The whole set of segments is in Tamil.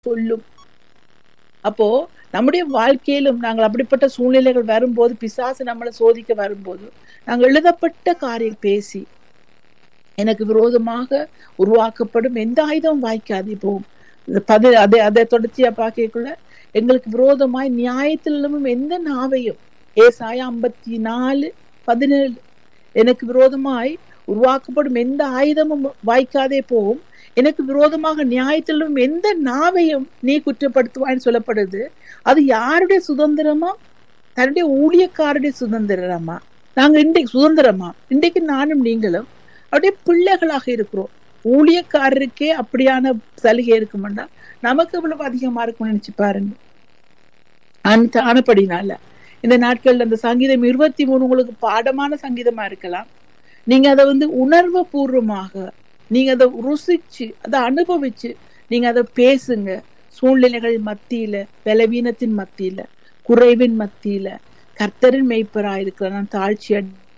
சொல்லும் அப்போ நம்முடைய வாழ்க்கையிலும் நாங்கள் அப்படிப்பட்ட சூழ்நிலைகள் வரும்போது பிசாசு நம்மளை சோதிக்க வரும்போது நாங்கள் எழுதப்பட்ட காரியம் பேசி எனக்கு விரோதமாக உருவாக்கப்படும் எந்த ஆயுதம் வாய்க்காது இப்போ பது அதை அதை தொடர்ச்சியா பார்க்கக்குள்ள எங்களுக்கு விரோதமாய் நியாயத்திலும் எந்த நாவையும் ஏசாய ஐம்பத்தி நாலு பதினேழு எனக்கு விரோதமாய் உருவாக்கப்படும் எந்த ஆயுதமும் வாய்க்காதே போகும் எனக்கு விரோதமாக நியாயத்திலும் எந்த நாவையும் நீ குற்றப்படுத்துவான்னு சொல்லப்படுது அது யாருடைய சுதந்திரமா தன்னுடைய ஊழியக்காருடைய சுதந்திரமா நாங்க இன்றைக்கு சுதந்திரமா இன்றைக்கு நானும் நீங்களும் அப்படியே பிள்ளைகளாக இருக்கிறோம் ஊழியக்காரருக்கே அப்படியான சலுகை இருக்குமெண்டா நமக்கு இவ்வளவு அதிகமா இருக்கும்னு நினைச்சு பாருங்க அந்த ஆனப்படினால இந்த நாட்கள்ல அந்த சங்கீதம் இருபத்தி மூணு உங்களுக்கு பாடமான சங்கீதமா இருக்கலாம் நீங்க அதை வந்து உணர்வு பூர்வமாக நீங்க அதை ருசிச்சு அதை அனுபவிச்சு நீங்க அதை பேசுங்க சூழ்நிலைகள் மத்தியில பலவீனத்தின் மத்தியில குறைவின் மத்தியில கர்த்தரின் மெய்ப்பரா இருக்கிற நான் தாழ்ச்சி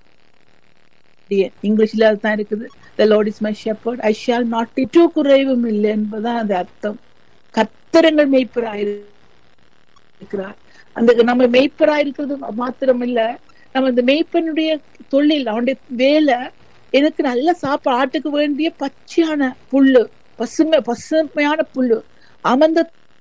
இங்கிலீஷ்ல அதுதான் இருக்குது the lord is my shepherd I shall not do குறைவும் இல்லை என்பதுதான் அந்த அர்த்தம் கர்த்தரங்கள் மெய்ப்பரா இருக்கிறார் அந்த நம்ம மெய்ப்பரா இருக்கிறது மாத்திரம் இல்ல நம்ம இந்த மெய்ப்பனுடைய தொழில் அவனுடைய வேலை எனக்கு நல்ல சாப்பாடு ஆட்டுக்கு வேண்டிய பச்சையான புல்லு பசுமை பசுமையான புல்லு அமர்ந்த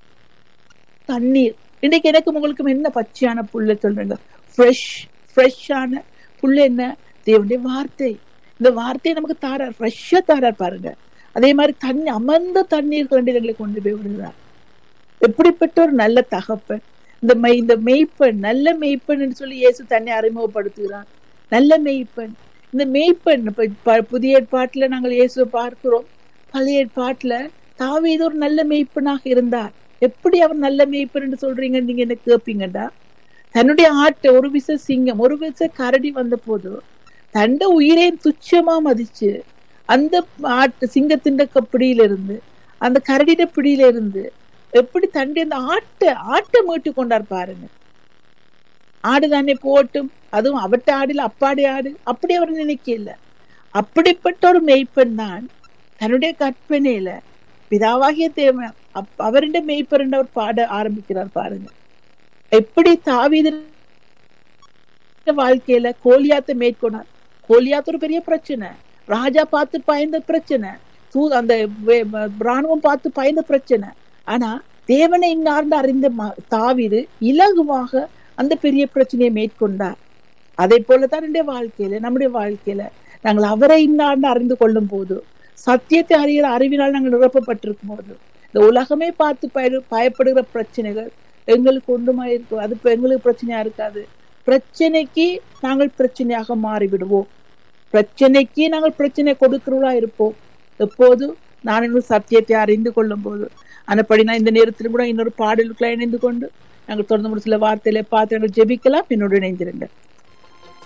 தண்ணீர் இன்னைக்கு எனக்கு உங்களுக்கு என்ன பச்சையான புல்லு சொல்றீங்க ஃப்ரெஷ் ஃப்ரெஷ்ஷான புல்லு என்ன தேவனுடைய வார்த்தை இந்த வார்த்தையை நமக்கு தாரார் ஃப்ரெஷ்ஷா தாரார் பாருங்க அதே மாதிரி தண்ணி அமர்ந்த தண்ணீர் கண்டிதங்களை கொண்டு போய் விடுகிறார் எப்படிப்பட்ட ஒரு நல்ல தகப்பன் இந்த மெய் இந்த மெய்ப்பெண் நல்ல மெய்ப்பெண் சொல்லி இயேசு தன்னை அறிமுகப்படுத்துகிறார் நல்ல மெய்ப்பெண் இந்த மெய்ப்பெண் இப்ப புதிய ஏற்பாட்டுல நாங்கள் இயேசுவை பார்க்கிறோம் பழைய ஏற்பாட்டுல தாவீது ஒரு நல்ல மெய்ப்பெண்ணாக இருந்தார் எப்படி அவர் நல்ல மெய்ப்பெண் என்று சொல்றீங்க நீங்க என்ன கேப்பீங்கடா தன்னுடைய ஆட்டை ஒரு விச சிங்கம் ஒரு விச கரடி வந்த போது தண்ட உயிரை துச்சமா மதிச்சு அந்த ஆட்டு சிங்கத்தின் பிடியில இருந்து அந்த கரடிட பிடியில இருந்து எப்படி தண்டி அந்த ஆட்டை ஆட்டை மீட்டு கொண்டார் பாருங்க ஆடு தானே போட்டும் அதுவும் அவட்ட ஆடில அப்பாடி ஆடு அப்படி அவர் நினைக்கல அப்படிப்பட்ட ஒரு மெய்ப்பெண் தான் தன்னுடைய கற்பனையில பிதாவாகிய தேவன் அவருடைய மெய்ப்பெருண்ட அவர் பாட ஆரம்பிக்கிறார் பாருங்க எப்படி தாவித வாழ்க்கையில கோலியாத்தை மேற்கொண்டார் கோலியாத் ஒரு பெரிய பிரச்சனை ராஜா பார்த்து பயந்த பிரச்சனை தூ அந்த ராணுவம் பார்த்து பயந்த பிரச்சனை ஆனா தேவனை இன்னார்ந்து அறிந்த தாவிது இலகுவாக அந்த பெரிய பிரச்சனையை மேற்கொண்டார் அதே போலதான் என்னுடைய வாழ்க்கையில நம்முடைய வாழ்க்கையில நாங்கள் அவரை இன்னார்ந்து அறிந்து கொள்ளும் போது சத்தியத்தை அறிகிற அறிவினால் நாங்கள் நிரப்பப்பட்டிருக்கும் போது இந்த உலகமே பார்த்து பய பயப்படுகிற பிரச்சனைகள் எங்களுக்கு ஒன்றுமா இருக்கும் அது இப்ப எங்களுக்கு பிரச்சனையா இருக்காது பிரச்சனைக்கு நாங்கள் பிரச்சனையாக மாறிவிடுவோம் பிரச்சனைக்கு நாங்கள் பிரச்சனை கொடுக்கிறவர்களா இருப்போம் எப்போது நான் இன்னும் சத்தியத்தை அறிந்து கொள்ளும் போது அந்தப்படி நான் இந்த நேரத்தில் கூட இன்னொரு பாடலுக்குள்ள இணைந்து கொண்டு நாங்கள் தொடர்ந்து ஒரு சில வார்த்தையில பார்த்து நாங்கள் ஜெபிக்கலாம் என்னோடு இணைந்திருங்க